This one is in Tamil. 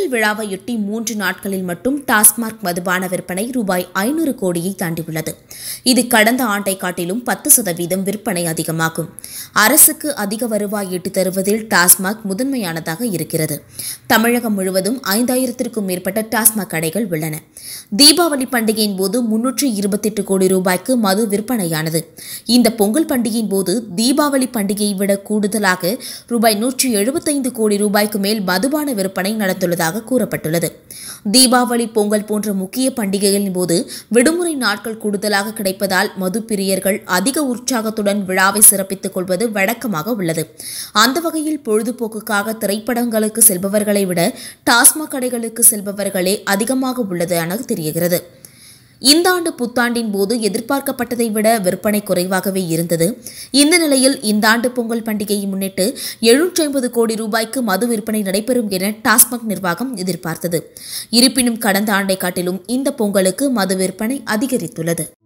விழாவையொட்டி மூன்று நாட்களில் மட்டும் டாஸ்மாக் மதுபான விற்பனை ரூபாய் ஐநூறு கோடியை தாண்டியுள்ளது இது கடந்த ஆண்டை காட்டிலும் பத்து சதவீதம் விற்பனை அதிகமாகும் அரசுக்கு அதிக வருவாய் ஈட்டித் தருவதில் டாஸ்மாக் முதன்மையானதாக இருக்கிறது தமிழகம் முழுவதும் ஐந்தாயிரத்திற்கும் மேற்பட்ட டாஸ்மாக் கடைகள் உள்ளன தீபாவளி பண்டிகையின் போது முன்னூற்று இருபத்தெட்டு கோடி ரூபாய்க்கு மது விற்பனையானது இந்த பொங்கல் பண்டிகையின் போது தீபாவளி பண்டிகையை விட கூடுதலாக ரூபாய் நூற்றி எழுபத்தைந்து கோடி ரூபாய்க்கு மேல் மதுபான விற்பனை நடந்துள்ளதாக கூறப்பட்டுள்ளது தீபாவளி பொங்கல் போன்ற முக்கிய பண்டிகைகளின் போது விடுமுறை நாட்கள் கூடுதலாக கிடைப்பதால் மது பிரியர்கள் அதிக உற்சாகத்துடன் விழாவை சிறப்பித்துக் கொள்வது வழக்கமாக உள்ளது அந்த வகையில் பொழுதுபோக்குக்காக திரைப்படங்களுக்கு செல்பவர்களை விட டாஸ்மாக் கடைகளுக்கு செல்பவர்களே அதிகமாக உள்ளது என தெரிகிறது இந்த ஆண்டு புத்தாண்டின் போது எதிர்பார்க்கப்பட்டதை விட விற்பனை குறைவாகவே இருந்தது இந்த நிலையில் இந்த ஆண்டு பொங்கல் பண்டிகையை முன்னிட்டு எழுநூற்றி ஐம்பது கோடி ரூபாய்க்கு மது விற்பனை நடைபெறும் என டாஸ்மாக் நிர்வாகம் எதிர்பார்த்தது இருப்பினும் கடந்த ஆண்டை காட்டிலும் இந்த பொங்கலுக்கு மது விற்பனை அதிகரித்துள்ளது